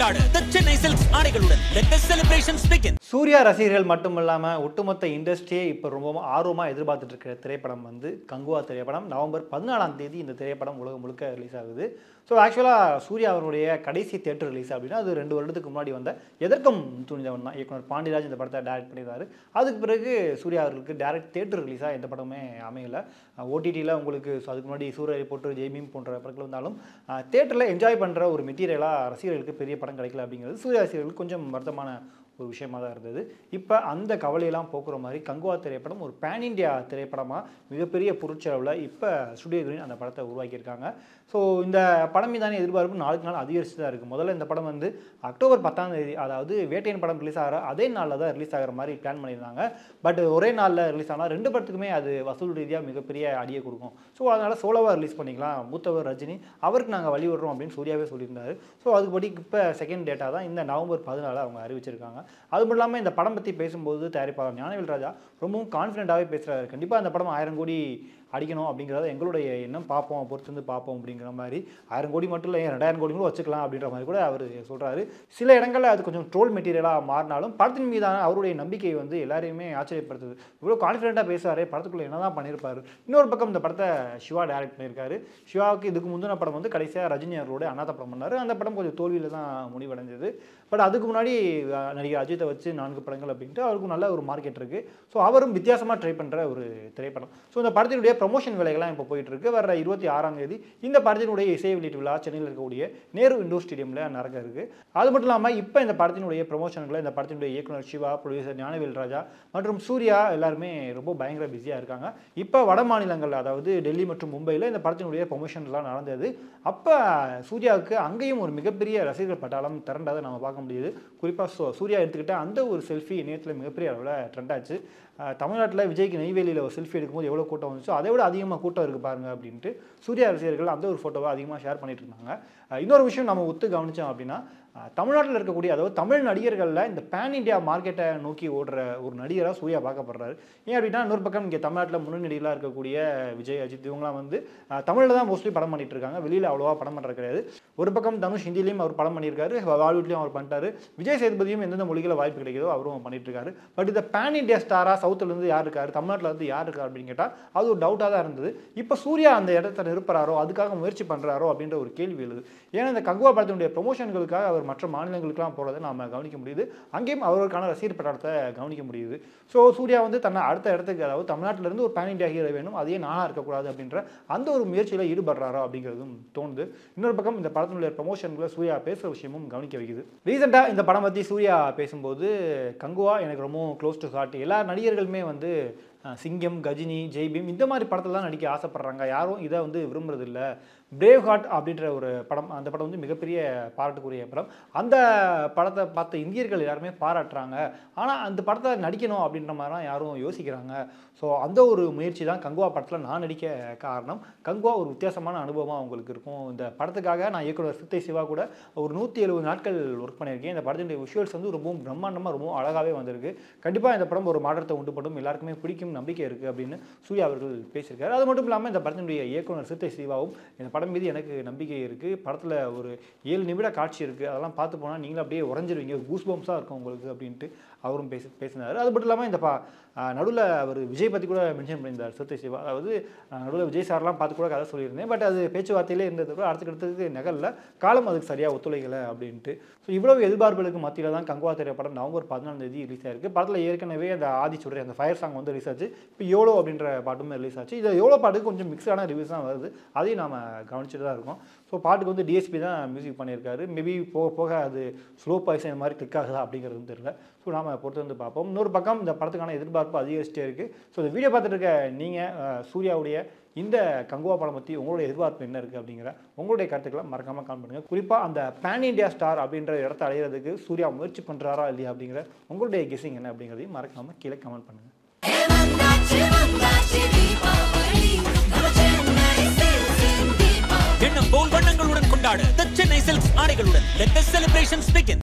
கொண்டாடு The Chennai silks ஆடைகளுடன் let the celebrations begin Suriya ரசிகர்கள் மட்டும் இல்லாமல் ஒட்டுமொத்த இண்டஸ்ட்ரியே இப்போ ரொம்ப ஆர்வமாக எதிர்பார்த்துட்டு இருக்கிற திரைப்படம் வந்து கங்குவா திரைப்படம் நவம்பர் பதினாலாம் தேதி இந்த திரைப்படம் உலகம் முழுக்க ரிலீஸ் ஆகுது ஸோ ஆக்சுவலாக சூர்யா அவருடைய கடைசி தேட்டர் ரிலீஸ் அப்படின்னா அது ரெண்டு வருடத்துக்கு முன்னாடி வந்த எதற்கும் துணிந்தவன் தான் இயக்குனர் பாண்டியராஜ் இந்த படத்தை டைரக்ட் பண்ணியிருந்தாரு அதுக்கு பிறகு சூர்யா அவர்களுக்கு டேரக்ட் தேட்டர் ரிலீஸாக எந்த படமே அமையல ஓடிடியில் உங்களுக்கு so அதுக்கு முன்னாடி சூரிய போட்டு ஜெய்மீம் போன்ற படங்கள் வந்தாலும் தேட்டரில் என்ஜாய் பண்ணுற ஒரு மெட்டீரியலாக ரசிகர்களுக்கு பெரிய படம் கிடைக்கல அப்படிங்கிறது சூர்யா ரசிகர்களுக்கு கொஞ்சம் வருத்தமான ஒரு விஷயமா தான் இருந்தது இப்போ அந்த கவலையெல்லாம் போக்குற மாதிரி கங்குவா திரைப்படம் ஒரு பேன் இண்டியா திரைப்படமாக மிகப்பெரிய பொருட்செலவில் இப்போ ஸ்டுடியோ கிரீன் அந்த படத்தை உருவாக்கியிருக்காங்க ஸோ இந்த படம் மீதான எதிர்பார்ப்பு நாளுக்கு நாள் அதிகரிச்சு தான் இருக்குது முதல்ல இந்த படம் வந்து அக்டோபர் பத்தாம் தேதி அதாவது வேட்டையன் படம் ரிலீஸ் ஆகிற அதே நாளில் தான் ரிலீஸ் ஆகிற மாதிரி பிளான் பண்ணியிருந்தாங்க பட் ஒரே நாளில் ரிலீஸ் ஆனால் ரெண்டு படத்துக்குமே அது வசூல் ரீதியாக மிகப்பெரிய அடியை கொடுக்கும் ஸோ அதனால் சோலோவாக ரிலீஸ் பண்ணிக்கலாம் மூத்தவர் ரஜினி அவருக்கு நாங்கள் வழி விடுறோம் அப்படின்னு சூர்யாவே சொல்லியிருந்தாரு ஸோ அதுபடி இப்போ செகண்ட் டேட்டா தான் இந்த நவம்பர் பதினாலு அவங்க அறிவிச்சிருக்காங்க அது மட்டும் இல்லாமல் இந்த படம் பற்றி பேசும்போது தயாரிப்பாளர் ஞானவேல் ராஜா ரொம்பவும் கான்ஃபிடென்ட்டாகவே பேசுகிறாரு கண்டிப்பாக அந்த படம் ஆயிரம் கோடி அடிக்கணும் அப்படிங்கிறத எங்களுடைய எண்ணம் பார்ப்போம் பொறுத்து வந்து பார்ப்போம் அப்படிங்கிற மாதிரி ஆயிரம் கோடி மட்டும் இல்லை ரெண்டாயிரம் கோடி கூட வச்சுக்கலாம் அப்படின்ற மாதிரி கூட அவர் சொல்கிறாரு சில இடங்களில் அது கொஞ்சம் ட்ரோல் மெட்டீரியலாக மாறினாலும் படத்தின் மீதான அவருடைய நம்பிக்கை வந்து எல்லாரையுமே ஆச்சரியப்படுத்துது இவ்வளோ கான்ஃபிடென்ட்டாக பேசுவார் படத்துக்குள்ளே என்ன தான் பண்ணியிருப்பாரு இன்னொரு பக்கம் இந்த படத்தை சிவா டைரக்ட் பண்ணியிருக்காரு சிவாவுக்கு இதுக்கு முந்தின படம் வந்து கடைசியாக ரஜினி அவரோட அநாத படம் பண்ணார் அந்த படம் கொஞ்சம் தோல்வியில் தான் முடிவடைஞ்சது பட் அதுக்கு முன்னாடி அஹ், நடிகர் அஜித்தை வச்சு நான்கு படங்கள் அப்படின்ட்டு அவருக்கும் நல்ல ஒரு மார்க்கெட் இருக்குது ஸோ அவரும் வித்தியாசமாக ட்ரை பண்ணுற ஒரு திரைப்படம் ஸோ இந்த படத்தினுடைய ப்ரொமோஷன் வேலைகள்லாம் இப்போ போயிட்டு இருக்கு வர இருபத்தி ஆறாம் தேதி இந்த படத்தினுடைய இசை வெளியீட்டு விழா சென்னையில் இருக்கக்கூடிய நேரு இண்டோர் ஸ்டேடியமில் நடக்க இருக்கு அது மட்டும் இல்லாமல் இப்போ இந்த படத்தினுடைய ப்ரொமோஷன்களை இந்த படத்தினுடைய இயக்குனர் சிவா ப்ரொடியூசர் ஞானவேல் ராஜா மற்றும் சூர்யா எல்லாருமே ரொம்ப பயங்கர பிஸியாக இருக்காங்க இப்போ வட மாநிலங்கள் அதாவது டெல்லி மற்றும் மும்பையில் இந்த படத்தினுடைய ப்ரொமோஷன்லாம் நடந்தது அப்போ சூர்யாவுக்கு அங்கேயும் ஒரு மிகப்பெரிய ரசிகர்கள் பட்டாளம் திரண்டதை நம்ம பார்க்க முடியுது குறிப்பாக சூர்யா எடுத்துக்கிட்ட அந்த ஒரு செல்ஃபி இணையத்தில் மிகப்பெரிய அளவில் ட்ரெண்ட் ஆச்சு அஹ் தமிழ்நாட்டில் விஜய்க்கு நெய்வேலியில் ஒரு செல்ஃபி எடுக்கும்போது எவ்வளோ கூட்டம் வந்துச்சோ அதை விட அதிகமாக கூட்டம் இருக்குது பாருங்க அப்படின்ட்டு சூர்யா ரசிகர்கள் அந்த ஒரு ஃபோட்டோவை அதிகமாக ஷேர் பண்ணிட்டு இருந்தாங்க அஹ் இன்னொரு விஷயம் நம்ம ஒத்து கவனிச்சோம் அப்படின்னா அஹ் தமிழ்நாட்டில் இருக்கக்கூடிய அதாவது தமிழ் நடிகர்களில் இந்த பேன் இந்தியா மார்க்கெட்டை நோக்கி ஓடுற ஒரு நடிகராக சூர்யா பார்க்கப்படுறாரு ஏன் அப்படின்னா இன்னொரு பக்கம் இங்கே தமிழ்நாட்டில் முன்னணி நடிகர்களாக இருக்கக்கூடிய விஜய் அஜித் இவங்களாம் வந்து தமிழில் தான் மோஸ்ட்லி படம் பண்ணிட்டு இருக்காங்க வெளியில் அவ்வளோவா படம் பண்ணுறது கிடையாது ஒரு பக்கம் தனுஷ் ஹிந்திலையும் அவர் படம் பண்ணியிருக்காரு பாலிவுட்லையும் அவர் பண்ணிட்டாரு விஜய் சேதுபதியும் எந்தெந்த மொழிகளில் வாய்ப்பு கிடைக்குதோ அவரும் பண்ணிட்டு இருக்காரு பட் இந்த பேன் இந்தியா ஸ்டாராக சவுத்துலேருந்து யார் இருக்காரு தமிழ்நாட்டில் இருந்து யார் இருக்காரு அப்படின்னு கேட்டால் அது ஒரு டவுட்டாக தான் இருந்தது இப்போ சூர்யா அந்த இடத்த நிரப்புறாரோ அதுக்காக முயற்சி பண்ணுறாரோ அப்படின்ற ஒரு கேள்வி எழுது ஏன்னா இந்த கங்குவா படத்தினுடைய ப்ரொமோஷன்களுக்காக அவர் மற்ற மாநிலங்களுக்குலாம் போகிறத நாம கவனிக்க முடியுது அங்கேயும் அவருக்கான ரசிகர் பட்டாளத்தை கவனிக்க முடியுது ஸோ சூர்யா வந்து தன்னை அடுத்த இடத்துக்கு அதாவது தமிழ்நாட்டில இருந்து ஒரு பேன் இந்தியா ஹீரோ வேணும் அதே நானாக இருக்கக்கூடாது அப்படின்ற அந்த ஒரு முயற்சியில் ஈடுபடுறாரோ அப்படிங்கிறதும் தோணுது இன்னொரு பக்கம் இந்த படத்தினுடைய ப்ரொமோஷன்களை சூர்யா பேசுகிற விஷயமும் கவனிக்க வைக்குது ரீசெண்டாக இந்த படம் பற்றி சூர்யா பேசும்போது கங்குவா எனக்கு ரொம்ப க்ளோஸ் டு ஹார்ட் எல்லா நடிகர்களுமே வந்து அஹ், சிங்கம் கஜினி ஜெய்பீம் இந்த மாதிரி படத்தில் தான் நடிக்க ஆசைப்படுறாங்க யாரும் இதை வந்து விரும்புறது இல்ல பிரேவ் ஹார்ட் அப்படின்ற ஒரு படம் அந்த படம் வந்து மிகப்பெரிய பாராட்டுக்குரிய படம் அந்த படத்தை பார்த்த இந்தியர்கள் எல்லாருமே பாராட்டுறாங்க ஆனால் அந்த படத்தை நடிக்கணும் அப்படின்ற மாதிரிலாம் யாரும் யோசிக்கிறாங்க ஸோ அந்த ஒரு முயற்சி தான் கங்குவா படத்தில் நான் நடிக்க காரணம் கங்குவா ஒரு வித்தியாசமான அனுபவமாக அவங்களுக்கு இருக்கும் இந்த படத்துக்காக நான் இயக்குனர் சித்தை சிவா கூட ஒரு நூற்றி எழுபது நாட்கள் ஒர்க் பண்ணியிருக்கேன் இந்த படத்தினுடைய விஷுவல்ஸ் வந்து ரொம்பவும் பிரம்மாண்டமாக ரொம்பவும் அழகாகவே வந்திருக்கு கண்டிப்பாக இந்த படம் ஒரு மாற்றத்தை உண்டு பண்ணும் எல்லாருக்குமே பிடிக்கும் நம்பிக்கை இருக்குது அப்படின்னு சூர்யா அவர்கள் பேசியிருக்காரு அது மட்டும் இல்லாமல் இந்த படத்தினுடைய இயக்குனர் சித்தை சிவாவும் இந்த படம் மீது எனக்கு நம்பிக்கை இருக்குது படத்தில் ஒரு ஏழு நிமிட காட்சி இருக்குது அதெல்லாம் பார்த்து போனால் நீங்களும் அப்படியே உறைஞ்சிருவீங்க ஒரு கூஸ் பம்ஸாக இருக்கும் உங்களுக்கு அப்படின்ட்டு அவரும் பேசி பேசினார் அது மட்டும் இல்லாமல் இந்த பா நடுவில் அவர் விஜய் பற்றி கூட மென்ஷன் பண்ணியிருந்தார் சித்தை சிவா அதாவது நடுவில் விஜய் சார்லாம் பார்த்து கூட கதை சொல்லியிருந்தேன் பட் அது பேச்சுவார்த்தையிலே இருந்தது கூட அடுத்தடுத்ததுக்கு நகரில் காலம் அதுக்கு சரியாக ஒத்துழைக்கலை அப்படின்ட்டு ஸோ இவ்வளவு எதிர்பார்ப்புகளுக்கு மத்தியில் தான் கங்குவா திரைப்படம் நவம்பர் பதினாலாம் தேதி ரிலீஸ் ஆயிருக்கு படத்தில் ஏற்கனவே அந்த ஆதி சுடரை அந்த ஃபயர் சாங் வந்து ரிலீஸ் ஆச்சு இப்போ யோலோ அப்படின்ற பாட்டுமே ரிலீஸ் ஆச்சு இது யோலோ பாட்டுக்கு கொஞ்சம் மிக்ஸான ரிவ்யூஸ் தான் வருது அதையும் நாம கவனிச்சுட்டு தான் இருக்கோம் ஸோ பாட்டுக்கு வந்து டிஎஸ்பி தான் மியூசிக் பண்ணியிருக்காரு மேபி போக போக அது ஸ்லோ பாய்ஸ் மாதிரி கிளிக் ஆகுதா அப்படிங்கிறது தெரியல ஸோ நாம பொறுத்து வந்து பார்ப்போம் இன்னொரு பக்கம் இந்த படத்துக்கான எதிர்பார்ப்பு அதிகரிச்சிட்டே இருக்குது ஸோ இந்த வீடியோ பார்த்துட்டு இருக்க நீங்கள் சூர்யாவுடைய இந்த கங்குவா படம் பற்றி உங்களுடைய எதிர்பார்ப்பு என்ன இருக்குது அப்படிங்கிற உங்களுடைய கருத்துக்களை மறக்காமல் கால் பண்ணுங்கள் குறிப்பாக அந்த பேன் இண்டியா ஸ்டார் அப்படின்ற இடத்த அடையிறதுக்கு சூர்யா முயற்சி பண்ணுறாரா இல்லையா அப்படிங்கிற உங்களுடைய கெஸிங் என்ன அப்படிங்கிறதையும் மறக்காமல் கீழே கமெண்ட் பண்ணுங்கள் எண்ணம் போல் வண்ணங்களுடன் கொண்டாடு The சென்னை சில்க்ஸ் ஆடைகளுடன் let the celebrations begin